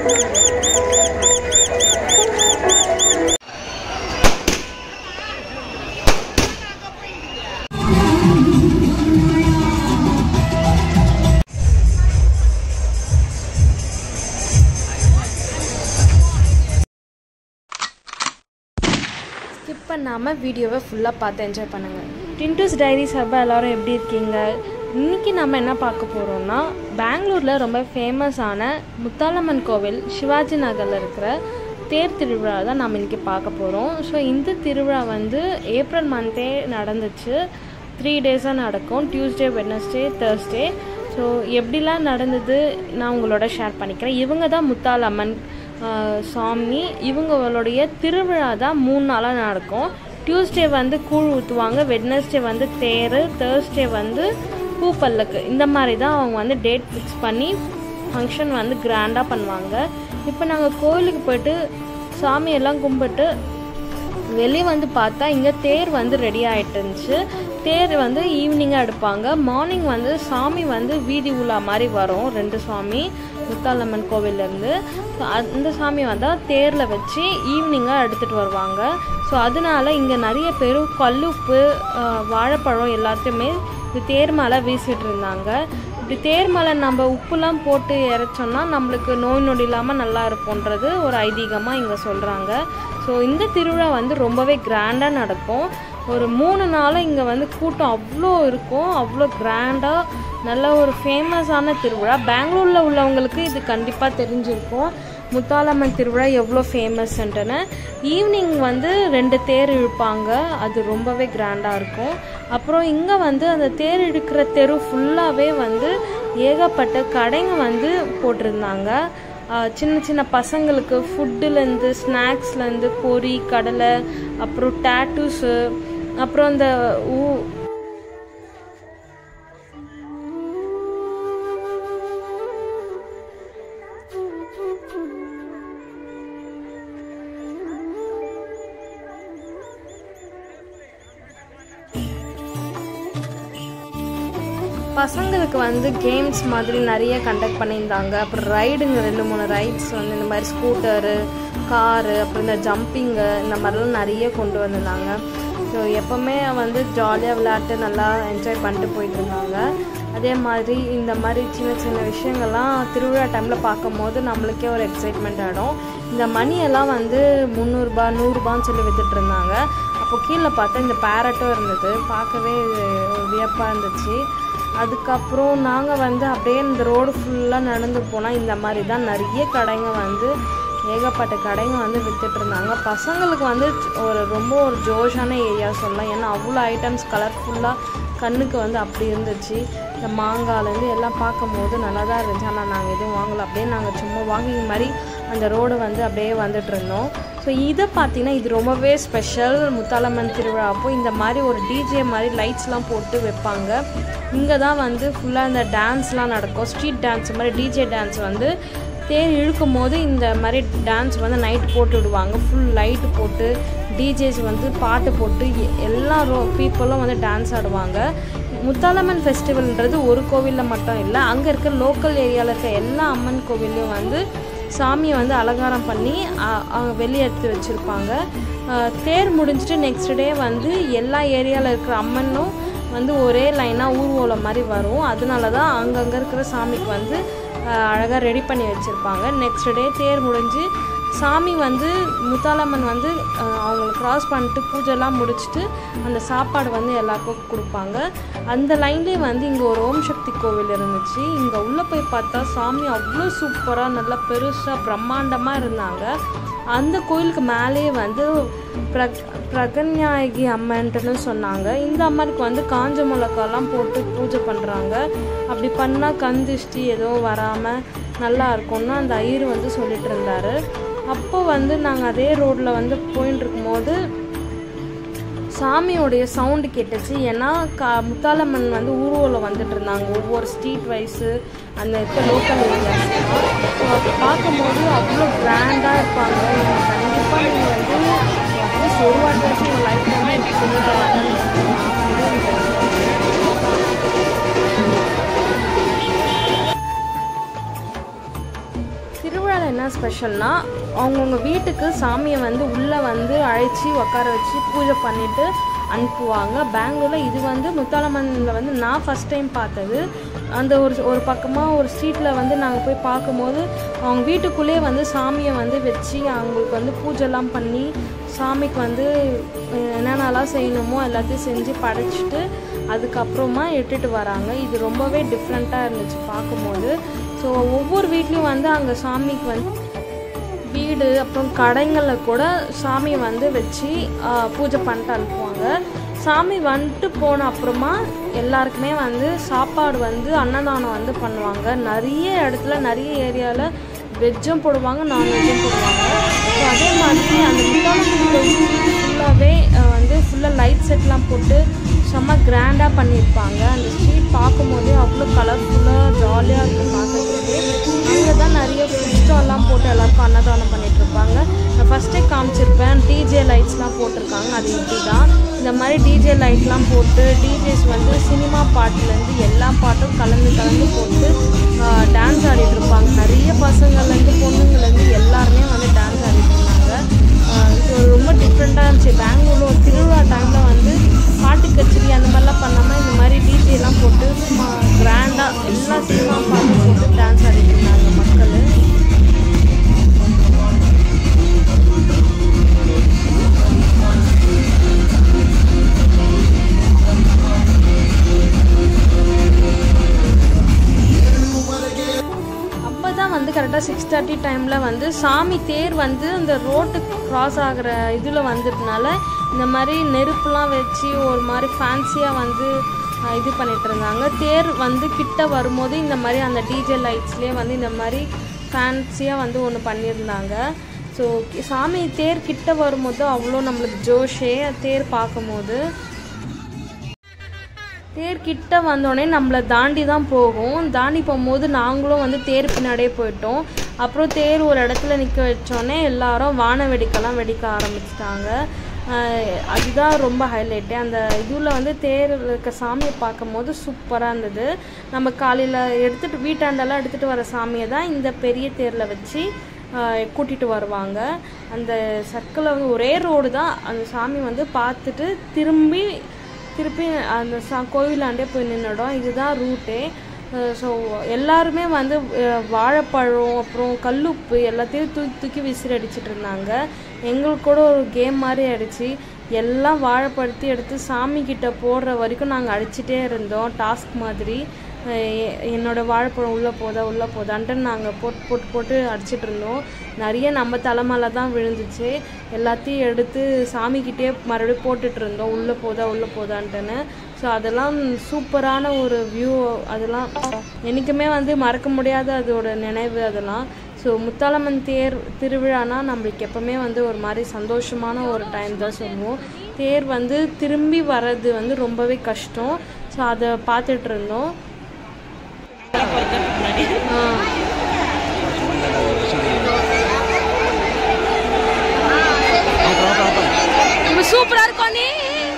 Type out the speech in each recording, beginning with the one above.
Skip பண்ணாமல் வீடியோவை ஃபுல்லாக பார்த்து என்ஜாய் பண்ணுங்கள் டின்டூஸ் டைரி சார்பாக எல்லோரும் எப்படி இருக்கீங்க இன்றைக்கி நம்ம என்ன பார்க்க போகிறோம்னா பெங்களூரில் ரொம்ப ஃபேமஸான முத்தாலம்மன் கோவில் சிவாஜி நகரில் இருக்கிற தேர் திருவிழா தான் நம்ம இன்றைக்கி பார்க்க போகிறோம் ஸோ இந்த திருவிழா வந்து ஏப்ரல் மந்த்தே நடந்துச்சு த்ரீ டேஸாக நடக்கும் டியூஸ்டே வெட்னஸ்டே தேர்ஸ்டே ஸோ எப்படிலாம் நடந்தது நான் உங்களோட ஷேர் பண்ணிக்கிறேன் இவங்க தான் முத்தாலம்மன் ஆஹ், சாமி இவங்களுடைய திருவிழா தான் மூணு நாளாக நடக்கும் டியூஸ்டே வந்து கூழ் ஊற்றுவாங்க வெட்னஸ்டே வந்து தேர் தேர்ஸ்டே வந்து பூப்பல்லக்கு இந்த மாதிரி தான் அவங்க வந்து டேட் ஃபிக்ஸ் பண்ணி ஃபங்க்ஷன் வந்து கிராண்டாக பண்ணுவாங்க இப்போ நாங்கள் கோயிலுக்கு போயிட்டு சாமியெல்லாம் கும்பிட்டு வெளியே வந்து பார்த்தா இங்கே தேர் வந்து ரெடி ஆகிட்டு இருந்துச்சு தேர் வந்து ஈவினிங்காக எடுப்பாங்க மார்னிங் வந்து சாமி வந்து வீதி உலா மாதிரி வரும் ரெண்டு சாமி முத்தாலம்மன் கோவிலேருந்து ஸோ அந்த சாமி வந்தால் தேரில் வச்சு ஈவினிங்காக எடுத்துகிட்டு வருவாங்க ஸோ அதனால இங்கே நிறைய பேர் கல்லுப்பு ஆஹ், வாழைப்பழம் எல்லாத்தையுமே இந்த தேர் மேலே வீசிட்டு இருந்தாங்க இப்படி தேர் மேலே நம்ம உப்புலாம் போட்டு இறைச்சோம்னா நம்மளுக்கு நோய் நொடி இல்லாமல் நல்லா இருப்போன்றது ஒரு ஐதீகமாக இங்கே சொல்கிறாங்க ஸோ இந்த திருவிழா வந்து ரொம்பவே கிராண்டாக நடக்கும் ஒரு மூணு நாளும் இங்கே வந்து கூட்டம் அவ்வளோ இருக்கும் அவ்வளோ கிராண்டாக நல்ல ஒரு ஃபேமஸான திருவிழா பெங்களூரில் உள்ளவங்களுக்கு இது கண்டிப்பாக தெரிஞ்சிருக்கும் முத்தாலம்மன் திருவிழா எவ்வளோ ஃபேமஸ்ன்ட்டுன்னு ஈவினிங் வந்து ரெண்டு தேர் இழுப்பாங்க அது ரொம்பவே கிராண்டாக இருக்கும் அப்புறம் இங்கே வந்து அந்த தேர் இழுக்கிற தெரு ஃபுல்லாகவே வந்து ஏகப்பட்ட கடைங்க வந்து போட்டிருந்தாங்க ஆஹ் சின்ன சின்ன பசங்களுக்கு ஃபுட்டுலேருந்து ஸ்நாக்ஸ்லேருந்து பொரி கடலை அப்புறம் டேட்டூஸு அப்புறம் அந்த ஊ பசங்களுக்கு வந்து கேம்ஸ் மாதிரி நிறைய கண்டக்ட் பண்ணியிருந்தாங்க அப்புறம் ரைடுங்க ரெண்டு மூணு ரைட்ஸ் வந்து இந்த மாதிரி ஸ்கூட்டரு காரு அப்புறம் இந்த ஜம்பிங்கு இந்த மாதிரிலாம் நிறைய கொண்டு வந்திருந்தாங்க ஸோ எப்போவுமே வந்து ஜாலியாக விளையாட்டு நல்லா என்ஜாய் பண்ணிட்டு போயிட்டு இருந்தாங்க அதே மாதிரி இந்த மாதிரி சின்ன சின்ன விஷயங்கள்லாம் திருவிழா டைமில் பார்க்கும்போது நம்மளுக்கே ஒரு எக்ஸைட்மெண்ட் ஆகிடும் இந்த மணியெல்லாம் வந்து முந்நூறுரூபா நூறுரூபான்னு சொல்லி வித்துட்டு இருந்தாங்க அப்போ கீழே பார்த்தா இந்த பேரட்டும் இருந்தது பார்க்கவே வியப்பாக இருந்துச்சு அதுக்கப்புறம் நாங்கள் வந்து அப்படியே இந்த ரோடு ஃபுல்லாக நடந்து போனால் இந்த மாதிரி தான் நிறைய கடைங்க வந்து ஏகப்பட்ட கடைங்க வந்து வித்துட்டு இருந்தாங்க பசங்களுக்கு வந்து ஒரு ரொம்ப ஒரு ஜோஷான ஏரியா சொல்லலாம் ஏன்னா அவ்வளோ ஐட்டம்ஸ் கலர்ஃபுல்லாக கண்ணுக்கு வந்து அப்படி இருந்துச்சு இந்த மாங்காலேருந்து எல்லாம் பார்க்கும்போது நல்லா தான் இருந்துச்சு ஆனால் நாங்கள் எதுவும் வாங்கல அப்படியே நாங்கள் சும்மா வாக்கிங் மாதிரி அந்த ரோடு வந்து அப்படியே வந்துட்டு இருந்தோம் ஸோ இதை பார்த்தீங்கன்னா இது ரொம்பவே ஸ்பெஷல் முத்தாலம்மன் திருவிழா அப்போ இந்த மாதிரி ஒரு டிஜே மாதிரி லைட்ஸ்லாம் போட்டு வைப்பாங்க இங்கே தான் வந்து ஃபுல்லாக இந்த டான்ஸ்லாம் நடக்கும் ஸ்ட்ரீட் டான்ஸ் மாதிரி டிஜே டான்ஸ் வந்து தேர் இழுக்கும் போது இந்த மாதிரி டான்ஸ் வந்து நைட் போட்டு விடுவாங்க ஃபுல் லைட்டு போட்டு டிஜேஸ் வந்து பாட்டு போட்டு எ- எல்லா ரோ பீப்புளும் வந்து டான்ஸ் ஆடுவாங்க முத்தாலம்மன் ஃபெஸ்டிவல்ன்றது ஒரு கோவிலில் மட்டும் இல்லை அங்கே இருக்க லோக்கல் ஏரியாவில் இருக்க எல்லா அம்மன் கோவில்லையும் வந்து சாமியை வந்து அலங்காரம் பண்ணி அ- அ- வெளியே எடுத்து வச்சுருப்பாங்க தேர் முடிஞ்சிட்டு நெக்ஸ்ட் டே வந்து எல்லா ஏரியாவில் இருக்கிற அம்மனும் வந்து ஒரே லைனாக ஊர்வலம் மாதிரி வரும் அதனால தான் அங்கங்கே இருக்கிற சாமிக்கு வந்து அழகாக ரெடி பண்ணி வச்சுருப்பாங்க நெக்ஸ்ட் டே தேர் முடிஞ்சு சாமி வந்து முத்தாலம்மன் வந்து அஹ், அவங்கள க்ராஸ் பண்ணிட்டு பூஜைலாம் முடிச்சுட்டு அந்த சாப்பாடு வந்து எல்லாருக்கும் கொடுப்பாங்க அந்த லைன்லேயே வந்து இங்கே ஒரு ஓம் சக்தி கோவில் இருந்துச்சு இங்கே உள்ளே போய் பார்த்தா சாமி அவ்வளோ சூப்பராக நல்லா பெருசாக பிரம்மாண்டமாக இருந்தாங்க அந்த கோயிலுக்கு மேலேயே வந்து பிரக் பிரகன்யாயகி அம்மன்ட்டுன்னு சொன்னாங்க இந்த அம்மனுக்கு வந்து காஞ்ச மிளகாலாம் போட்டு பூஜை பண்ணுறாங்க அப்படி பண்ணால் கண் திருஷ்டி எதுவும் வராமல் நல்லா இருக்கும்னு அந்த ஐயர் வந்து சொல்லிட்டு இருந்தாரு அப்போ வந்து நாங்கள் அதே ரோட்டில் வந்து போயின்னு இருக்கும்போது சாமியோடைய சவுண்டு கேட்டுச்சு ஏன்னா கா முத்தாலம்மன் வந்து ஊர்வலம் வந்துட்டு இருந்தாங்க ஒவ்வொரு ஸ்ட்ரீட் வைஸு அந்த இருக்க லோக்கல் ஏரியாஸ் அப்போ பார்க்கும்போது அவ்வளோ கிராண்டாக இருப்பாங்க கண்டிப்பாக நீங்கள் வந்து அட்லீஸ்ட் ஒரு வாட்டி உங்கள் லைஃப் வந்து சொல்லிட்டு திருவிழாவில் என்ன ஸ்பெஷல்னா அவங்கவுங்க வீட்டுக்கு சாமியை வந்து உள்ளே வந்து அழைச்சி உட்கார வச்சு பூஜை பண்ணிவிட்டு அனுப்புவாங்க பெங்களூரில் இது வந்து முத்தாலம்மனில் வந்து நான் ஃபஸ்ட் டைம் பார்த்தது அந்த ஒரு ஒரு பக்கமாக ஒரு ஸ்ட்ரீட்டில் வந்து நாங்கள் போய் பார்க்கும்போது அவங்க வீட்டுக்குள்ளேயே வந்து சாமியை வந்து வச்சு அவங்களுக்கு வந்து பூஜைலாம் பண்ணி சாமிக்கு வந்து அஹ், என்னென்னலாம் செய்யணுமோ எல்லாத்தையும் செஞ்சு படைச்சிட்டு அதுக்கப்புறமா இட்டுட்டு வராங்க இது ரொம்பவே டிஃப்ரெண்ட்டாக இருந்துச்சு பார்க்கும்போது ஸோ ஒவ்வொரு வீட்லேயும் வந்து அங்கே சாமிக்கு வந்து வீடு அப்புறம் கடைங்களில் கூட சாமி வந்து வச்சு ஆ, பூஜை பண்ணிட்டு அனுப்புவாங்க சாமி வந்துட்டு போன அப்புறமா எல்லாருக்குமே வந்து சாப்பாடு வந்து அன்னதானம் வந்து பண்ணுவாங்க நிறைய இடத்துல நிறைய ஏரியாவில் வெஜ்ஜும் போடுவாங்க நான்வெஜ்ஜும் போடுவாங்க ஸோ அதே மாதிரி அந்த முத்தாளம் ஃபுல்லாகவே வந்து ஃபுல்லாக லைட் செட்லாம் போட்டு செம்ம கிராண்டாக பண்ணியிருப்பாங்க அந்த ஸ்ட்ரீட் பார்க்கும்போதே அவ்வளோ கலர்ஃபுல்லாக ஜாலியாக இருக்கும் பார்க்கறதுக்கு அங்கே தான் நிறைய ஃபுட் ஸ்டால்லாம் போட்டு எல்லாருக்கும் அன்னதானம் பண்ணிட்டு இருப்பாங்க நான் ஃபஸ்ட்டே காமிச்சிருப்பேன் டிஜே லைட்ஸ்லாம் போட்டிருக்காங்க அது இப்படி தான் இந்த மாதிரி டிஜே லைட்லாம் போட்டு டிஜேஸ் வந்து சினிமா பாட்டுலேருந்து எல்லா பாட்டும் கலந்து கலந்து போட்டு டான்ஸ் ஆடிட்டு இருப்பாங்க நிறைய பசங்கள்லேருந்து பொண்ணுங்கள்லேருந்து எல்லாருமே வந்து டான்ஸ் ஆடிட்டு இருந்தாங்க ஆஹ் இது ஒரு ரொம்ப டிஃப்ரெண்ட்டாக இருந்துச்சு பெங்களூரில் ஒரு திருவிழா டைமில் வந்து பாட்டு கச்சேரி அந்த மாதிரிலாம் பண்ணாமல் இந்த மாதிரி டிஜேலாம் போட்டு சும்மா கிராண்டாக எல்லா சினிமா பாட்டு போட்டு டான்ஸ் ஆடிட்டு இருந்தாங்க மக்கள் அப்போ தான் வந்து கரெக்டாக சிக்ஸ் தேர்ட்டி டைமில் வந்து சாமி தேர் வந்து அந்த ரோட்டு கிராஸ் ஆகிற இதில் வந்ததுனால இந்த மாதிரி நெருப்புலாம் வச்சு ஒரு மாதிரி ஃபேன்சியாக வந்து அஹ், இது பண்ணிட்டு இருந்தாங்க தேர் வந்து கிட்ட வரும்போது இந்த மாதிரி அந்த டிஜே லைட்ஸ்லேயே வந்து இந்த மாதிரி ஃபேன்சியாக வந்து ஒன்று பண்ணியிருந்தாங்க ஸோ சாமி தேர் கிட்ட வரும்போது அவ்வளோ நம்மளுக்கு ஜோஷே தேர் பார்க்கும்போது தேர் கிட்ட வந்தோடனே நம்மளை தாண்டி தான் போகும் தாண்டி போகும்போது நாங்களும் வந்து தேர் பின்னாடியே போயிட்டோம் அப்புறம் தேர் ஒரு இடத்துல நிற்க வச்சோடனே எல்லாரும் வான வெடிக்கெல்லாம் வெடிக்க ஆரம்பிச்சிட்டாங்க அதுதான் ரொம்ப ஹைலைட்டு அந்த இதில் வந்து தேர் இருக்க சாமியை பார்க்கும்போது சூப்பராக இருந்தது நம்ம காலையில் எடுத்துகிட்டு வீட்டாண்டெல்லாம் எடுத்துகிட்டு வர சாமியை தான் இந்த பெரிய தேரில் வச்சு கூட்டிகிட்டு வருவாங்க அந்த சர்க்கிளில் ஒரே ரோடு தான் அந்த சாமி வந்து பார்த்துட்டு திரும்பி திருப்பி அந்த சா கோவிலாண்டே போய் நின்றுடும் இதுதான் ரூட்டே ஸோ எல்லாருமே வந்து அஹ், வாழைப்பழம் அப்புறம் கல்லுப்பு எல்லாத்தையும் தூக்கி தூக்கி விசிறி அடிச்சிட்டு இருந்தாங்க எங்களுக்கு கூட ஒரு கேம் மாதிரி ஆயிடுச்சு எல்லாம் வாழைப்பழத்தி எடுத்து சாமி கிட்ட போடுற வரைக்கும் நாங்கள் அடிச்சிட்டே இருந்தோம் டாஸ்க் மாதிரி அஹ் எ- என்னோட வாழைப்பழம் உள்ளே போதா உள்ளே போதான்ட்டு நாங்கள் போட்டு போட்டு போட்டு அடிச்சிட்டு இருந்தோம் நிறைய நம்ம தலைமையில தான் விழுந்துச்சு எல்லாத்தையும் எடுத்து சாமிக்கிட்டே மறுபடியும் போட்டுட்டு இருந்தோம் உள்ளே போதா உள்ளே போதான்ட்டுன்னு ஸோ அதெல்லாம் சூப்பரான ஒரு வியூ அதெல்லாம் என்றைக்குமே வந்து மறக்க முடியாத அதோட நினைவு அதெல்லாம் ஸோ முத்தாலம்மன் தேர் திருவிழானா நம்மளுக்கு எப்பவுமே வந்து ஒரு மாதிரி சந்தோஷமான ஒரு டைம் தான் சொல்லுவோம் தேர் வந்து திரும்பி வர்றது வந்து ரொம்பவே கஷ்டம் ஸோ அதை பார்த்துட்டு இருந்தோம் ஆ. ரொம்ப சூப்பரா இருக்கும் நீ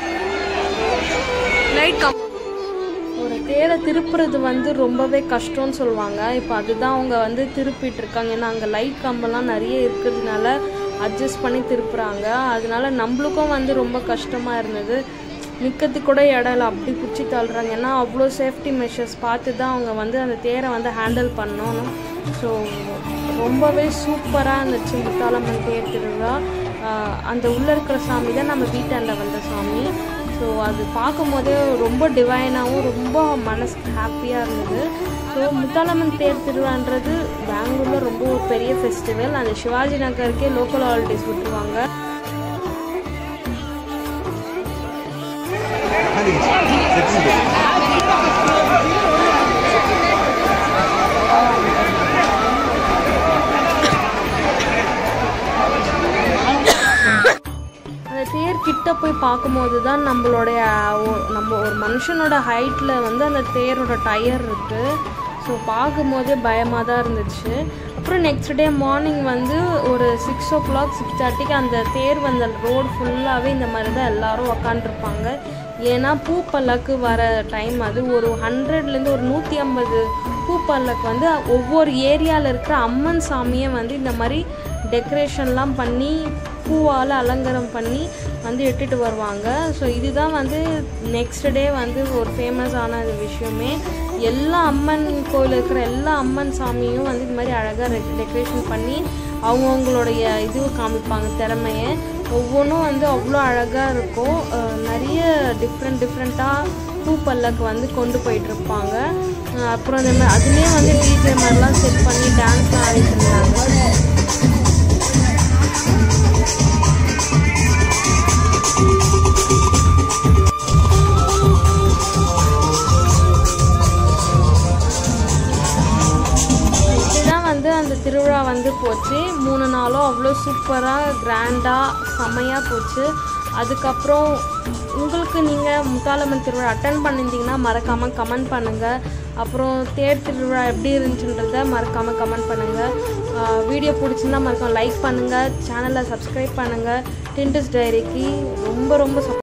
லைட் கம் ஒரு தேரை திருப்புறது வந்து ரொம்பவே கஷ்டம்னு சொல்லுவாங்க இப்போ அதுதான் அவங்க வந்து திருப்பிட்டு இருக்காங்க ஏன்னா அங்கே லைட் கம்பெல்லாம் நிறைய இருக்கிறதுனால அட்ஜஸ்ட் பண்ணி திருப்புறாங்க அதனால நம்மளுக்கும் வந்து ரொம்ப கஷ்டமாக இருந்தது நிற்கிறதுக்கு கூட இடம் இல்லை அப்படி பிடிச்சி தள்ளுறாங்க ஏன்னா அவ்வளோ சேஃப்டி மெஷர்ஸ் பார்த்து தான் அவங்க வந்து அந்த தேரை வந்து ஹேண்டில் பண்ணணும் ஸோ ரொம்பவே சூப்பராக இருந்துச்சு முத்தாலம்மன் தேர் திருவிழா ஆஹ் அந்த உள்ளே இருக்கிற சாமி தான் நம்ம வீட்டாண்ட வந்த சாமி ஸோ அது பார்க்கும்போதே ரொம்ப டிவைனாகவும் ரொம்ப மனசுக்கு ஹாப்பியாக இருந்தது ஸோ முத்தாலம்மன் தேர் திருவிழான்றது பெங்களூரில் ரொம்ப ஒரு பெரிய ஃபெஸ்டிவல் அந்த சிவாஜி நகருக்கே லோக்கல் ஹாலிடேஸ் விட்டுருவாங்க அந்த தேர் கிட்ட போய் பார்க்கும்போது தான் நம்மளுடைய ஒ- நம்ம ஒரு மனுஷனோட ஹைட்டில் வந்து அந்த தேரோட டயர் இருக்குது ஸோ பார்க்கும்போதே பயமாக தான் இருந்துச்சு அப்புறம் நெக்ஸ்ட் டே மார்னிங் வந்து ஒரு சிக்ஸ் ஓ கிளாக் சிக்ஸ் தேர்ட்டிக்கு அந்த தேர் வந்த ரோடு ஃபுல்லாகவே இந்த மாதிரி தான் எல்லாரும் உக்காண்ட்ருப்பாங்க ஏன்னா பூ பல்லாக்கு வர டைம் அது ஒரு ஹண்ட்ரட்லேருந்து ஒரு நூற்றி ஐம்பது பூப்பல்லக்கு வந்து ஒவ்வொரு ஏரியாவில் இருக்கிற அம்மன் சாமியை வந்து இந்த மாதிரி டெக்கரேஷன்லாம் பண்ணி பூவால் அலங்காரம் பண்ணி வந்து இட்டுட்டு வருவாங்க ஸோ இதுதான் வந்து நெக்ஸ்ட் டே வந்து ஒரு ஃபேமஸான விஷயமே எல்லா அம்மன் கோயில் இருக்கிற எல்லா அம்மன் சாமியும் வந்து இது மாதிரி அழகாக டெக்கரேஷன் பண்ணி அவங்கவுங்களுடைய இது காமிப்பாங்க திறமையை ஒவ்வொன்றும் வந்து அவ்வளோ அழகாக இருக்கும் அஹ் நிறைய டிஃப்ரெண்ட் டிஃப்ரெண்ட்டாக பூ பல்லக்கு வந்து கொண்டு போயிட்டுருப்பாங்க அப்புறம் இந்த மாதிரி அதுலேயே வந்து டிஜே மாதிரிலாம் செட் பண்ணி டான்ஸ்லாம் ஆடிட்டு இருந்தாங்க இதுதான் வந்து அந்த திருவிழா வந்து போச்சு மூணு நாளும் அவ்வளோ சூப்பராக கிராண்டாக செம்மையாக போச்சு அதுக்கப்புறம் உங்களுக்கு நீங்கள் முத்தாலம்மன் திருவிழா அட்டன் பண்ணியிருந்தீங்கன்னா மறக்காமல் கமெண்ட் பண்ணுங்கள் அப்புறம் தேர் திருவிழா எப்படி இருந்துச்சுன்றத மறக்காமல் கமெண்ட் பண்ணுங்கள் வீடியோ பிடிச்சிருந்தா மறக்காம லைக் பண்ணுங்கள் சேனலை சப்ஸ்கிரைப் பண்ணுங்கள் டிண்டஸ் டைரிக்கு ரொம்ப ரொம்ப support